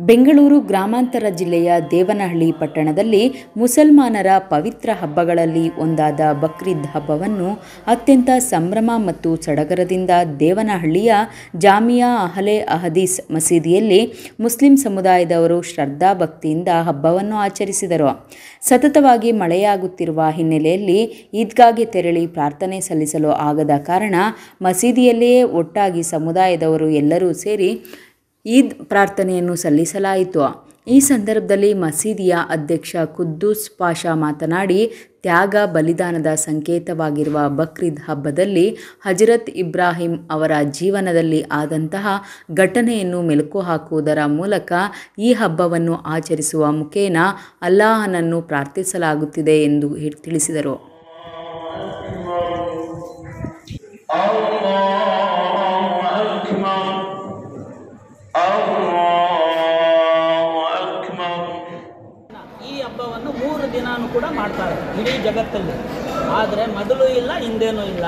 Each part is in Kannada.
ಬೆಂಗಳೂರು ಗ್ರಾಮಾಂತರ ಜಿಲ್ಲೆಯ ದೇವನಹಳ್ಳಿ ಪಟ್ಟಣದಲ್ಲಿ ಮುಸಲ್ಮಾನರ ಪವಿತ್ರ ಹಬ್ಬಗಳಲ್ಲಿ ಒಂದಾದ ಬಕ್ರೀದ್ ಹಬ್ಬವನ್ನು ಅತ್ಯಂತ ಸಂಭ್ರಮ ಮತ್ತು ಸಡಗರದಿಂದ ದೇವನಹಳ್ಳಿಯ ಜಾಮಿಯಾ ಅಹಲೆ ಅಹದೀಸ್ ಮಸೀದಿಯಲ್ಲಿ ಮುಸ್ಲಿಂ ಸಮುದಾಯದವರು ಶ್ರದ್ಧಾಭಕ್ತಿಯಿಂದ ಹಬ್ಬವನ್ನು ಆಚರಿಸಿದರು ಸತತವಾಗಿ ಮಳೆಯಾಗುತ್ತಿರುವ ಹಿನ್ನೆಲೆಯಲ್ಲಿ ಈದ್ಗಾಗೆ ತೆರಳಿ ಪ್ರಾರ್ಥನೆ ಸಲ್ಲಿಸಲು ಆಗದ ಕಾರಣ ಮಸೀದಿಯಲ್ಲಿಯೇ ಒಟ್ಟಾಗಿ ಸಮುದಾಯದವರು ಎಲ್ಲರೂ ಸೇರಿ ಈದ್ ಪ್ರಾರ್ಥನೆಯನ್ನು ಸಲ್ಲಿಸಲಾಯಿತು ಈ ಸಂದರ್ಭದಲ್ಲಿ ಮಸೀದಿಯ ಅಧ್ಯಕ್ಷ ಕುದ್ದೂಸ್ ಪಾಷಾ ಮಾತನಾಡಿ ತ್ಯಾಗ ಬಲಿದಾನದ ಸಂಕೇತವಾಗಿರುವ ಬಕ್ರೀದ್ ಹಬ್ಬದಲ್ಲಿ ಹಜರತ್ ಇಬ್ರಾಹಿಂ ಅವರ ಜೀವನದಲ್ಲಿ ಆದಂತಹ ಘಟನೆಯನ್ನು ಮೆಲುಕು ಹಾಕುವುದರ ಮೂಲಕ ಈ ಹಬ್ಬವನ್ನು ಆಚರಿಸುವ ಮುಖೇನ ಅಲ್ಲಾಹನನ್ನು ಪ್ರಾರ್ಥಿಸಲಾಗುತ್ತಿದೆ ಎಂದು ಹೇ- ತಿಳಿಸಿದರು ಈ ಹಬ್ಬವನ್ನು ಮೂರು ದಿನಾನೂ ಕೂಡ ಮಾಡ್ತಾರೆ ಇಡೀ ಜಗತ್ತಲ್ಲಿ ಆದರೆ ಮೊದಲು ಇಲ್ಲ ಹಿಂದೇನೂ ಇಲ್ಲ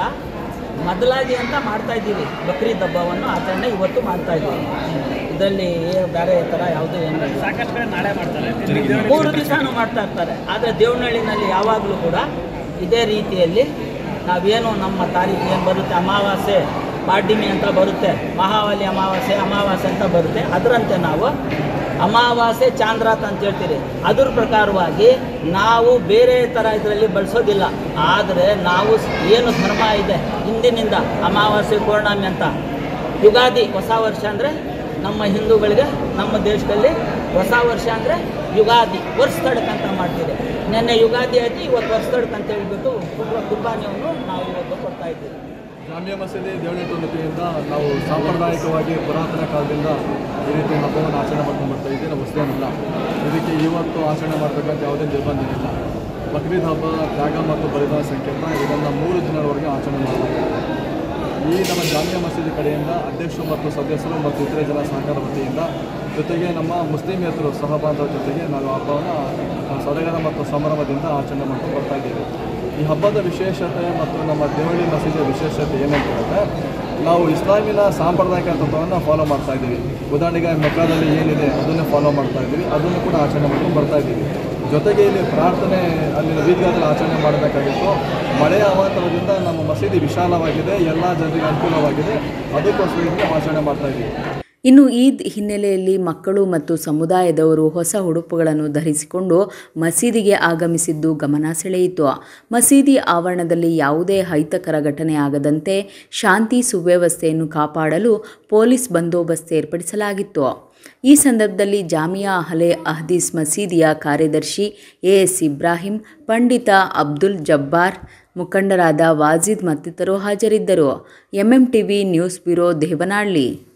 ಮೊದಲಾಗಿ ಅಂತ ಮಾಡ್ತಾ ಇದ್ದೀವಿ ಬಕ್ರೀದ್ ಹಬ್ಬವನ್ನು ಆಚರಣೆ ಇವತ್ತು ಮಾಡ್ತಾ ಇದ್ದೀವಿ ಇದರಲ್ಲಿ ಏ- ಬೇರೆ ಥರ ಯಾವುದೂ ಏನು ಸಾಕಷ್ಟು ಕಡೆ ನಾಳೆ ಮಾಡ್ತಾರೆ ಮೂರು ದಿವಸನೂ ಮಾಡ್ತಾ ಇರ್ತಾರೆ ಆದರೆ ದೇವನಹಳ್ಳಿನಲ್ಲಿ ಯಾವಾಗಲೂ ಕೂಡ ಇದೇ ರೀತಿಯಲ್ಲಿ ನಾವೇನು ನಮ್ಮ ತಾರೀಕು ಏನು ಬರುತ್ತೆ ಅಮಾವಾಸ್ಯೆ ಪಾಡ್ಯಮಿ ಅಂತ ಬರುತ್ತೆ ಮಹಾವಲಿ ಅಮಾವಾಸ್ಯೆ ಅಮಾವಾಸ್ಯೆ ಅಂತ ಬರುತ್ತೆ ಅದರಂತೆ ನಾವು ಅಮಾವಾಸ್ಯೆ ಚಾಂದ್ರಾತ್ ಅಂತ ಹೇಳ್ತೀರಿ ಅದ್ರ ಪ್ರಕಾರವಾಗಿ ನಾವು ಬೇರೆ ಥರ ಇದರಲ್ಲಿ ಬಳಸೋದಿಲ್ಲ ಆದರೆ ನಾವು ಸ್- ಏನು ಧರ್ಮ ಇದೆ ಹಿಂದಿನಿಂದ ಅಮಾವಾಸ್ಯೆ ಪೌರ್ಣಮಿ ಅಂತ ಯುಗಾದಿ ಹೊಸ ವರ್ಷ ಅಂದರೆ ನಮ್ಮ ಹಿಂದೂಗಳಿಗೆ ನಮ್ಮ ದೇಶದಲ್ಲಿ ಹೊಸ ವರ್ಷ ಅಂದರೆ ಯುಗಾದಿ ವರ್ಷದಡಕ್ ಅಂತ ಮಾಡ್ತೀರಿ ನಿನ್ನೆ ಯುಗಾದಿ ಆಯ್ತು ಇವತ್ತು ವರ್ಷದಡಕ್ ಅಂತ ಹೇಳ್ಬಿಟ್ಟು ಕುರ್ಬ- ಕುರ್ಬಾನಿಯನ್ನು ನಾವು ಇವತ್ತು ಕೊಡ್ತಾ ಇದ್ದೀವಿ ಜಾಮಿಯಾ ಮಸೀದಿ ದೇವನಹಳ್ಳಿ ವತಿಯಿಂದ ನಾವು ಸಾಂಪ್ರದಾಯಿಕವಾಗಿ ಪುರಾತನ ಕಾಲದಿಂದ ಈ ರೀತಿ ಹಬ್ಬವನ್ನು ಆಚರಣೆ ಮಾಡ್ಕೊಂಡು ಬರ್ತಾ ಇದ್ದೀವಿ ನಾವು ಹೊಸದೇನಲ್ಲ ಇದಕ್ಕೆ ಇವತ್ತು ಆಚರಣೆ ಮಾಡಬೇಕಂತ ಯಾವುದೇ ನಿರ್ಬಂಧ ಇಲ್ಲ ಬಕ್ರೀದ್ ಹಬ್ಬ ತ್ಯಾಗ ಮತ್ತು ಬಲಿದಾನ ಸಂಕೇತ ಇದನ್ನು ಮೂರು ದಿನದವರೆಗೆ ಆಚರಣೆ ಮಾಡಲಾಗಿದೆ ಈ ನಮ್ಮ ಜಾಮಿಯಾ ಮಸೀದಿ ಕಡೆಯಿಂದ ಅಧ್ಯಕ್ಷರು ಮತ್ತು ಸದಸ್ಯರು ಮತ್ತು ಇತರೆ ಜನ ಸಹಕಾರ ವತಿಯಿಂದ ಜೊತೆಗೆ ನಮ್ಮ ಮುಸ್ಲಿಮಿಯತರು ಸಹಬಾಂಧವರ ಜೊತೆಗೆ ನಾವು ಹಬ್ಬವನ್ನು ಸಡಗರ ಮತ್ತು ಸಂಭ್ರಮದಿಂದ ಆಚರಣೆ ಮಾಡ್ಕೊಂಡು ಬರ್ತಾ ಇದ್ದೀವಿ ಈ ಹಬ್ಬದ ವಿಶೇಷತೆ ಮತ್ತು ನಮ್ಮ ದೇವಳಿ ಮಸೀದಿಯ ವಿಶೇಷತೆ ಏನಂತ ಹೇಳಿದ್ರೆ ನಾವು ಇಸ್ಲಾಮಿನ ಸಾಂಪ್ರದಾಯಿಕ ತತ್ವವನ್ನು ಫಾಲೋ ಮಾಡ್ತಾ ಇದ್ದೀವಿ ಉದಾಹರಣೆಗೆ ಮಕ್ಕಳಲ್ಲಿ ಏನಿದೆ ಅದನ್ನೇ ಫಾಲೋ ಮಾಡ್ತಾ ಇದ್ದೀವಿ ಅದನ್ನು ಕೂಡ ಆಚರಣೆ ಮಾಡ್ಕೊಂಡು ಬರ್ತಾ ಇದ್ದೀವಿ ಜೊತೆಗೆ ಇಲ್ಲಿ ಪ್ರಾರ್ಥನೆ ಅಲ್ಲಿನ ವೀದಿಗಾದಲ್ಲಿ ಆಚರಣೆ ಮಾಡಬೇಕಾಗಿತ್ತು ಮಳೆಯ ಅವಾಂತರದಿಂದ ನಮ್ಮ ಮಸೀದಿ ವಿಶಾಲವಾಗಿದೆ ಎಲ್ಲ ಜನರಿಗೆ ಅನುಕೂಲವಾಗಿದೆ ಅದಕ್ಕೋಸ್ಕರ ಇಲ್ಲಿ ಆಚರಣೆ ಮಾಡ್ತಾ ಇದ್ದೀವಿ ಇನ್ನು ಈದ್ ಹಿನ್ನೆಲೆಯಲ್ಲಿ ಮಕ್ಕಳು ಮತ್ತು ಸಮುದಾಯದವರು ಹೊಸ ಉಡುಪುಗಳನ್ನು ಧರಿಸಿಕೊಂಡು ಮಸೀದಿಗೆ ಆಗಮಿಸಿದ್ದು ಗಮನ ಸೆಳೆಯಿತು ಮಸೀದಿ ಆವರಣದಲ್ಲಿ ಯಾವುದೇ ಅಹಿತಕರ ಘಟನೆ ಆಗದಂತೆ ಶಾಂತಿ ಸುವ್ಯವಸ್ಥೆಯನ್ನು ಕಾಪಾಡಲು ಪೊಲೀಸ್ ಬಂದೋಬಸ್ತ್ ಏರ್ಪಡಿಸಲಾಗಿತ್ತು ಈ ಸಂದರ್ಭದಲ್ಲಿ ಜಾಮಿಯಾ ಅಹಲೆ ಅಹದೀಸ್ ಮಸೀದಿಯ ಕಾರ್ಯದರ್ಶಿ ಎ ಎಸ್ ಇಬ್ರಾಹಿಂ ಪಂಡಿತ ಅಬ್ದುಲ್ ಜಬ್ಬಾರ್ ಮುಖಂಡರಾದ ವಾಜಿದ್ ಮತ್ತಿತರರು ಹಾಜರಿದ್ದರು MM TV news bureau Devanahalli